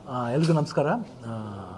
ಆ, ಎಲ್ರಿಗೂ ನಮಸ್ಕಾರ ಆ,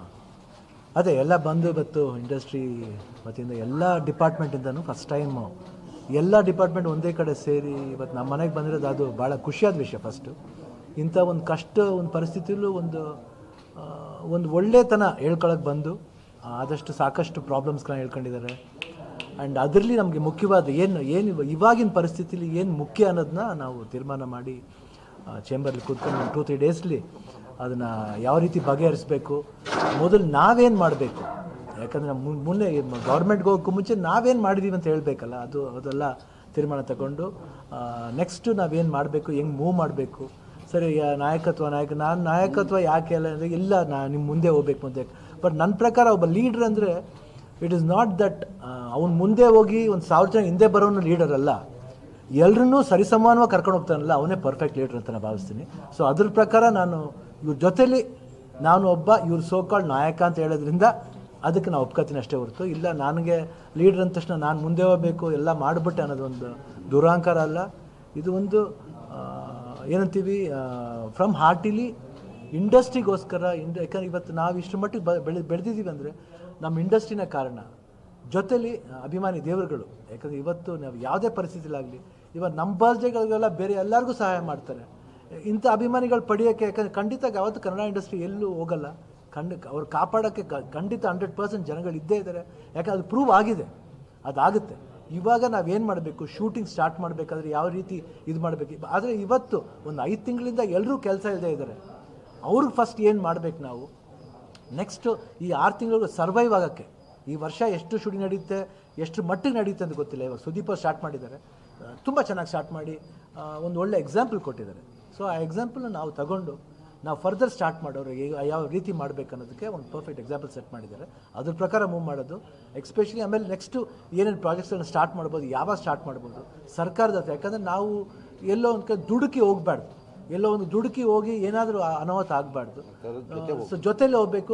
ಅದೇ ಎಲ್ಲ ಬಂದು ಇವತ್ತು ಇಂಡಸ್ಟ್ರಿ ವತಿಯಿಂದ ಎಲ್ಲ ಡಿಪಾರ್ಟ್ಮೆಂಟಿಂದನೂ ಫಸ್ಟ್ ಟೈಮು ಎಲ್ಲ ಡಿಪಾರ್ಟ್ಮೆಂಟ್ ಒಂದೇ ಕಡೆ ಸೇರಿ ಇವತ್ತು ನಮ್ಮ ಮನೆಗೆ ಬಂದಿರೋದು ಅದು ಭಾಳ ಖುಷಿಯಾದ ವಿಷಯ ಫಸ್ಟು ಇಂಥ ಒಂದು ಕಷ್ಟ ಒಂದು ಪರಿಸ್ಥಿತಿಯಲ್ಲೂ ಒಂದು ಆ, ಒಂದು ಒಳ್ಳೆತನ ಹೇಳ್ಕೊಳಕ್ಕೆ ಬಂದು ಆ, ಆದಷ್ಟು ಸಾಕಷ್ಟು ಪ್ರಾಬ್ಲಮ್ಸ್ಗಳನ್ನ ಹೇಳ್ಕೊಂಡಿದ್ದಾರೆ ಆ್ಯಂಡ್ ಅದರಲ್ಲಿ ನಮಗೆ ಮುಖ್ಯವಾದ ಏನು ಏನು ಇವ- ಇವಾಗಿನ ಪರಿಸ್ಥಿತಿಲಿ ಏನು ಮುಖ್ಯ ಅನ್ನೋದನ್ನ ನಾವು ತೀರ್ಮಾನ ಮಾಡಿ ಚೇಂಬರ್ಲಿ ಕೂತ್ಕೊಂಡು ಟೂ ತ್ರೀ ಡೇಸ್ಲಿ ಅದನ್ನು ಯಾವ ರೀತಿ ಬಗೆಹರಿಸಬೇಕು ಮೊದಲು ನಾವೇನು ಮಾಡಬೇಕು ಯಾಕಂದರೆ ಮುನ್ನೆ ಗೌರ್ಮೆಂಟ್ಗೆ ಹೋಗೋಕ್ಕೂ ಮುಂಚೆ ನಾವೇನು ಮಾಡಿದ್ದೀವಿ ಅಂತ ಹೇಳಬೇಕಲ್ಲ ಅದು ಅದೆಲ್ಲ ತೀರ್ಮಾನ ತಗೊಂಡು ನೆಕ್ಸ್ಟು ನಾವೇನು ಮಾಡಬೇಕು ಹೆಂಗೆ ಮೂವ್ ಮಾಡಬೇಕು ಸರಿ ಯಾ- ನಾಯಕತ್ವ ನಾಯಕ ನಾನು ನಾಯಕತ್ವ ಯಾಕೆ ಅಲ್ಲ ಅಂದರೆ ಇಲ್ಲ ನಾ ನಿಮ್ಮ ಮುಂದೆ ಹೋಗ್ಬೇಕು ಮುಂದೆ ಬಟ್ ನನ್ನ ಪ್ರಕಾರ ಒಬ್ಬ ಲೀಡ್ರ್ ಅಂದರೆ ಇಟ್ ಇಸ್ ನಾಟ್ ದಟ್ ಅವ್ನು ಮುಂದೆ ಹೋಗಿ ಒಂದು ಸಾವಿರ ಜನ ಹಿಂದೆ ಬರೋನು ಲೀಡರ್ ಅಲ್ಲ ಎಲ್ಲರನ್ನೂ ಸರಿಸಮಾನವಾಗಿ ಕರ್ಕೊಂಡು ಹೋಗ್ತಾನಲ್ಲ ಅವನೇ ಪರ್ಫೆಕ್ಟ್ ಲೀಡರ್ ಅಂತ ನಾನು ಭಾವಿಸ್ತೀನಿ ಸೊ ಅದ್ರ ಪ್ರಕಾರ ನಾನು ಇವ್ರ ಜೊತೆಲಿ ನಾನು ಒಬ್ಬ ಇವ್ರ ಸೋಕಾಳ್ ನಾಯಕ ಅಂತ ಹೇಳೋದ್ರಿಂದ ಅದಕ್ಕೆ ನಾವು ಒಪ್ಕೋತೀನಿ ಅಷ್ಟೇ ಹೊರತು ಇಲ್ಲ ನನಗೆ ಲೀಡ್ರ್ ಅಂದ ತಕ್ಷಣ ನಾನು ಮುಂದೆ ಹೋಗಬೇಕು ಎಲ್ಲ ಮಾಡಿಬಿಟ್ಟೆ ಅನ್ನೋದೊಂದು ದುರಾಂಕಾರ ಅಲ್ಲ ಇದು ಒಂದು ಆ, ಏನಂತೀವಿ ಫ್ರಮ್ ಹಾರ್ಟಿಲಿ ಇಂಡಸ್ಟ್ರಿಗೋಸ್ಕರ ಇಂಡ ಯಾಕಂದ್ರೆ ಇವತ್ತು ನಾವು ಇಷ್ಟು ಮಟ್ಟಿಗೆ ಬ ಬೆಳೆ ಬೆಳೆದಿದ್ದೀವಿ ಅಂದರೆ ನಮ್ಮ ಇಂಡಸ್ಟ್ರಿನ ಕಾರಣ ಜೊತೆಲಿ ಅಭಿಮಾನಿ ದೇವರುಗಳು ಯಾಕಂದರೆ ಇವತ್ತು ನಾವು ಯಾವುದೇ ಪರಿಸ್ಥಿತಿಲಾಗಲಿ ಇವತ್ತು ನಮ್ಮ ಬರ್ತ್ಡೇಗಳಿಗೆಲ್ಲ ಬೇರೆ ಎಲ್ಲರಿಗೂ ಸಹಾಯ ಮಾಡ್ತಾರೆ ಇಂಥ ಅಭಿಮಾನಿಗಳು ಪಡೆಯೋಕ್ಕೆ ಯಾಕಂದರೆ ಖಂಡಿತ ಯಾವತ್ತು ಕನ್ನಡ ಇಂಡಸ್ಟ್ರಿ ಎಲ್ಲೂ ಹೋಗಲ್ಲ ಖಂಡ ಅವ್ರು ಕಾಪಾಡೋಕ್ಕೆ ಕ- ಖಂಡಿತ ಹಂಡ್ರೆಡ್ ಪರ್ಸೆಂಟ್ ಜನಗಳು ಇದ್ದೇ ಇದ್ದಾರೆ ಯಾಕಂದ್ರೆ ಅದು ಪ್ರೂವ್ ಆಗಿದೆ ಅದಾಗುತ್ತೆ ಇವಾಗ ನಾವೇನು ಮಾಡಬೇಕು ಶೂಟಿಂಗ್ ಸ್ಟಾರ್ಟ್ ಮಾಡಬೇಕಾದ್ರೆ ಯಾವ ರೀತಿ ಇದು ಮಾಡಬೇಕು ಆದರೆ ಇವತ್ತು ಒಂದು ಐದು ತಿಂಗಳಿಂದ ಎಲ್ಲರೂ ಕೆಲಸ ಇಲ್ಲದೆ ಇದ್ದಾರೆ ಅವ್ರಿಗೆ ಫಸ್ಟ್ ಏನು ಮಾಡಬೇಕು ನಾವು ನೆಕ್ಸ್ಟು ಈ ಆರು ತಿಂಗಳು ಸರ್ವೈವ್ ಆಗೋಕ್ಕೆ ಈ ವರ್ಷ ಎಷ್ಟು ಶೂಟಿಂಗ್ ನಡೆಯುತ್ತೆ ಎಷ್ಟು ಮಟ್ಟಿಗೆ ನಡೆಯುತ್ತೆ ಅಂತ ಗೊತ್ತಿಲ್ಲ ಇವಾಗ ಸುದೀಪ್ ಅವ್ರು ಸ್ಟಾರ್ಟ್ ಮಾಡಿದ್ದಾರೆ ತುಂಬ ಚೆನ್ನಾಗಿ ಸ್ಟಾರ್ಟ್ ಮಾಡಿ ಆ, ಒಂದು ಒಳ್ಳೆ ಎಕ್ಸಾಂಪಲ್ ಕೊಟ್ಟಿದ್ದಾರೆ ಸೊ ಆ ಎಕ್ಸಾಂಪಲ್ನ ನಾವು ತಗೊಂಡು ನಾವು ಫರ್ದರ್ ಸ್ಟಾರ್ಟ್ ಮಾಡೋರು ಹೇಗೆ ಯಾವ ರೀತಿ ಮಾಡಬೇಕು ಅನ್ನೋದಕ್ಕೆ ಒಂದು ಪರ್ಫೆಕ್ಟ್ ಎಕ್ಸಾಂಪಲ್ ಸೆಟ್ ಮಾಡಿದ್ದಾರೆ ಅದ್ರ ಪ್ರಕಾರ ಮೂವ್ ಮಾಡೋದು ಎಕ್ಸ್ಪೆಷಲಿ ಆಮೇಲೆ ನೆಕ್ಸ್ಟು ಏನೇನು ಪ್ರಾಜೆಕ್ಟ್ಸ್ಗಳನ್ನ ಸ್ಟಾರ್ಟ್ ಮಾಡ್ಬೋದು ಯಾವಾಗ ಸ್ಟಾರ್ಟ್ ಮಾಡ್ಬೋದು ಸರ್ಕಾರದ ಹತ್ರ ಯಾಕಂದರೆ ನಾವು ಎಲ್ಲೋ ಒಂದು ಕಡೆ ದುಡುಕಿ ಹೋಗ್ಬಾರ್ದು ಎಲ್ಲೋ ಒಂದು ದುಡುಕಿ ಹೋಗಿ ಏನಾದರೂ ಅನಾಹುತ ಆಗಬಾರ್ದು ಸೊ ಜೊತೆಲಿ ಹೋಗ್ಬೇಕು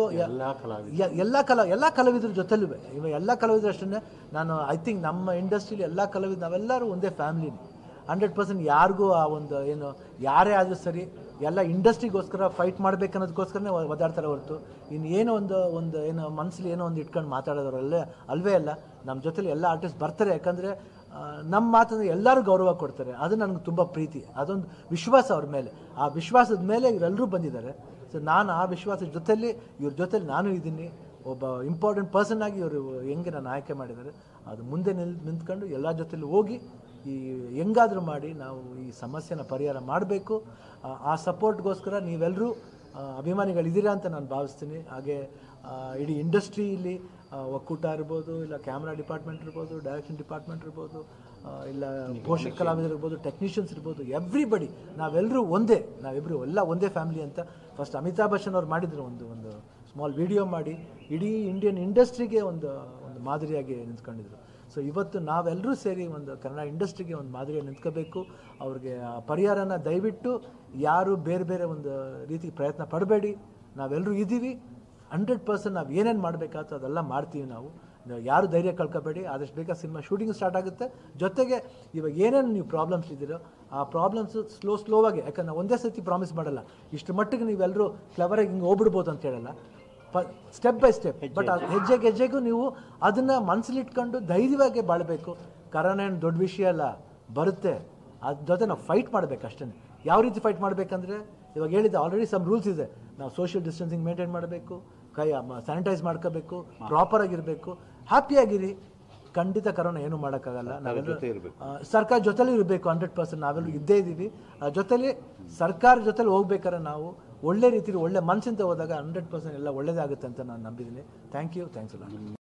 ಯ- ಎಲ್ಲ ಕಲಾ ಎಲ್ಲ ಕಲಾವಿದ್ರ ಜೊತೆಲೂ ಇವಾಗ ಎಲ್ಲ ಕಲಾವಿದ್ರು ಅಷ್ಟೇ ನಾನು ಐ ಥಿಂಕ್ ನಮ್ಮ ಇಂಡಸ್ಟ್ರಿಲಿ ಎಲ್ಲ ಕಲಾವಿದ್ರು ನಾವೆಲ್ಲರೂ ಒಂದೇ ಫ್ಯಾಮಿಲಿನೇ ಹಂಡ್ರೆಡ್ ಪರ್ಸೆಂಟ್ ಯಾರಿಗೂ ಆ ಒಂದು ಏನು ಯಾರೇ ಆದರೂ ಸರಿ ಎಲ್ಲ ಇಂಡಸ್ಟ್ರಿಗೋಸ್ಕರ ಫೈಟ್ ಮಾಡ್ಬೇಕನ್ನೋದಕ್ಕೋಸ್ಕರನೇ ಒ- ಒದ್ದಾಡ್ತಾರೆ ಹೊರತು ಇನ್ನು ಏನೋ ಒಂದು ಒಂದು ಏನೋ ಮನಸ್ಸಲ್ಲಿ ಏನೋ ಒಂದು ಇಟ್ಕೊಂಡು ಮಾತಾಡೋದ್ರಲ್ಲೇ ಅಲ್ವೇ ಅಲ್ಲ ನಮ್ಮ ಜೊತೆಲಿ ಎಲ್ಲ ಆರ್ಟಿಸ್ಟ್ ಬರ್ತಾರೆ ಯಾಕಂದರೆ ನಮ್ಮ ಮಾತಂದ್ರೆ ಎಲ್ಲರೂ ಗೌರವ ಕೊಡ್ತಾರೆ ಅದು ನನಗೆ ತುಂಬ ಪ್ರೀತಿ ಅದೊಂದು ವಿಶ್ವಾಸ ಅವ್ರ ಮೇಲೆ ಆ ವಿಶ್ವಾಸದ ಮೇಲೆ ಇವರೆಲ್ಲರೂ ಬಂದಿದ್ದಾರೆ ಸೊ ನಾನು ಆ ವಿಶ್ವಾಸದ ಜೊತೆಲಿ ಇವ್ರ ಜೊತೆಲಿ ನಾನು ಇದ್ದೀನಿ ಒಬ್ಬ ಇಂಪಾರ್ಟೆಂಟ್ ಪರ್ಸನ್ ಆಗಿ ಇವರು ಹೆಂಗೆ ನಾನು ಆಯ್ಕೆ ಮಾಡಿದ್ದಾರೆ ಅದು ಮುಂದೆ ನಿಲ್ ನಿಂತ್ಕೊಂಡು ಎಲ್ಲ ಜೊತೆಲಿ ಹೋಗಿ ಈ ಹೆಂಗಾದರೂ ಮಾಡಿ ನಾವು ಈ ಸಮಸ್ಯೆನ ಪರಿಹಾರ ಮಾಡಬೇಕು ಆ ಸಪೋರ್ಟ್ಗೋಸ್ಕರ ನೀವೆಲ್ಲರೂ ಅಭಿಮಾನಿಗಳಿದ್ದೀರಾ ಅಂತ ನಾನು ಭಾವಿಸ್ತೀನಿ ಹಾಗೆ ಆ, ಇಡೀ ಇಂಡಸ್ಟ್ರಿಯಲ್ಲಿ ಒಕ್ಕೂಟ ಇರ್ಬೋದು ಇಲ್ಲ ಕ್ಯಾಮ್ರಾ ಡಿಪಾರ್ಟ್ಮೆಂಟ್ ಇರ್ಬೋದು ಡೈರೆಕ್ಷನ್ ಡಿಪಾರ್ಟ್ಮೆಂಟ್ ಇರ್ಬೋದು ಆ, ಇಲ್ಲ ಪೋಷಕ ಕಲಾವಿದರು ಇರ್ಬೋದು ಟೆಕ್ನಿಷಿಯನ್ಸ್ ಇರ್ಬೋದು ಎವ್ರಿಬಡಿ ನಾವೆಲ್ಲರೂ ಒಂದೇ ನಾವಿಬ್ಬರು ಎಲ್ಲ ಒಂದೇ ಫ್ಯಾಮಿಲಿ ಅಂತ ಫಸ್ಟ್ ಅಮಿತಾಬ್ ಬಚ್ಚನ್ ಅವ್ರು ಮಾಡಿದ್ರು ಒಂದು ಒಂದು ಸ್ಮಾಲ್ ವಿಡಿಯೋ ಮಾಡಿ ಇಡೀ ಇಂಡಿಯನ್ ಇಂಡಸ್ಟ್ರಿಗೆ ಒಂದು ಒಂದು ಮಾದರಿಯಾಗಿ ನಿಂತ್ಕೊಂಡಿದ್ರು ಸೊ ಇವತ್ತು ನಾವೆಲ್ಲರೂ ಸೇರಿ ಒಂದು ಕನ್ನಡ ಇಂಡಸ್ಟ್ರಿಗೆ ಒಂದು ಮಾದರಿಯಾಗಿ ನಿಂತ್ಕೋಬೇಕು ಅವ್ರಿಗೆ ಆ ಪರಿಹಾರನ ದಯವಿಟ್ಟು ಯಾರು ಬೇರೆ ಬೇರೆ ಒಂದು ರೀತಿ ಪ್ರಯತ್ನ ಪಡಬೇಡಿ ನಾವೆಲ್ಲರೂ ಇದ್ದೀವಿ ಹಂಡ್ರೆಡ್ ಪರ್ಸೆಂಟ್ ನಾವು ಏನೇನು ಮಾಡಬೇಕಾಗ್ತೋ ಅದೆಲ್ಲ ಮಾಡ್ತೀವಿ ನಾವು ನಾವು ಯಾರು ಧೈರ್ಯ ಕಳ್ಕೊಬೇಡಿ ಆದಷ್ಟು ಬೇಗ ಸಿನಿಮಾ ಶೂಟಿಂಗ್ ಸ್ಟಾರ್ಟ್ ಆಗುತ್ತೆ ಜೊತೆಗೆ ಇವಾಗ ಏನೇನು ನೀವು ಪ್ರಾಬ್ಲಮ್ಸ್ ಇದ್ದೀರೋ ಆ ಪ್ರಾಬ್ಲಮ್ಸು ಸ್ಲೋ ಸ್ಲೋವಾಗಿ ಯಾಕಂದ್ರೆ ನಾವು ಒಂದೇ ಸತಿ ಪ್ರಾಮಿಸ್ ಮಾಡಲ್ಲ ಇಷ್ಟು ಮಟ್ಟಿಗೆ ನೀವೆಲ್ಲರೂ ಕ್ಲವರಾಗಿ ಹಿಂಗೆ ಹೋಗ್ಬಿಡ್ಬೋದು ಅಂತ ಹೇಳಲ್ಲ ಸ್ಟೆಪ್ ಬೈ ಸ್ಟೆಪ್ ಬಟ್ ಹೆಜ್ಜೆ ಹೆಜ್ಜೆಗೂ ನೀವು ಅದನ್ನ ಮನಸ್ಸಲ್ಲಿ ಇಟ್ಕೊಂಡು ಧೈರ್ಯವಾಗಿ ಬಾಳಬೇಕು ಕರೋನಾ ಏನು ದೊಡ್ಡ ವಿಷಯ ಅಲ್ಲ ಬರುತ್ತೆ ಅದ್ರ ಜೊತೆ ನಾವು ಫೈಟ್ ಮಾಡಬೇಕು ಅಷ್ಟೇ ಯಾವ ರೀತಿ ಫೈಟ್ ಮಾಡಬೇಕಂದ್ರೆ ಇವಾಗ ಹೇಳಿದ್ದೆ ಆಲ್ರೆಡಿ ಸಮ್ ರೂಲ್ಸ್ ಇದೆ ನಾವು ಸೋಷಿಯಲ್ ಡಿಸ್ಟೆನ್ಸಿಂಗ್ ಮೇಂಟೈನ್ ಮಾಡಬೇಕು ಕೈ ಸ್ಯಾನಿಟೈಸ್ ಮಾಡ್ಕೋಬೇಕು ಪ್ರಾಪರ್ ಆಗಿರಬೇಕು ಹ್ಯಾಪಿಯಾಗಿರಿ ಖಂಡಿತ ಕರೋನಾ ಏನು ಮಾಡೋಕ್ಕಾಗಲ್ಲ ನಾವೆಲ್ಲರೂ ಆ, ಸರ್ಕಾರ ಜೊತೆಲಿ ಇರಬೇಕು ಹಂಡ್ರೆಡ್ ಪರ್ಸೆಂಟ್ ನಾವೆಲ್ಲರೂ ಇದ್ದೇ ಇದ್ದೀವಿ ಆ, ಜೊತೆಲಿ ಸರ್ಕಾರ ಜೊತೆಲಿ ಹೋಗ್ಬೇಕಾದ್ರೆ ನಾವು ಒಳ್ಳೆ ರೀತಿಲಿ ಒಳ್ಳೆ ಮನಸ್ಸಿಂದ ಹೋದಾಗ ಹಂಡ್ರೆಡ್ ಪರ್ಸೆಂಟ್ ಎಲ್ಲ ಒಳ್ಳೇದಾಗುತ್ತೆ ಅಂತ ನಾನು ನಂಬಿದ್ದೀನಿ ಥ್ಯಾಂಕ್ ಯು ಥ್ಯಾಂಕ್ಸ್ ಅಲ್ಲ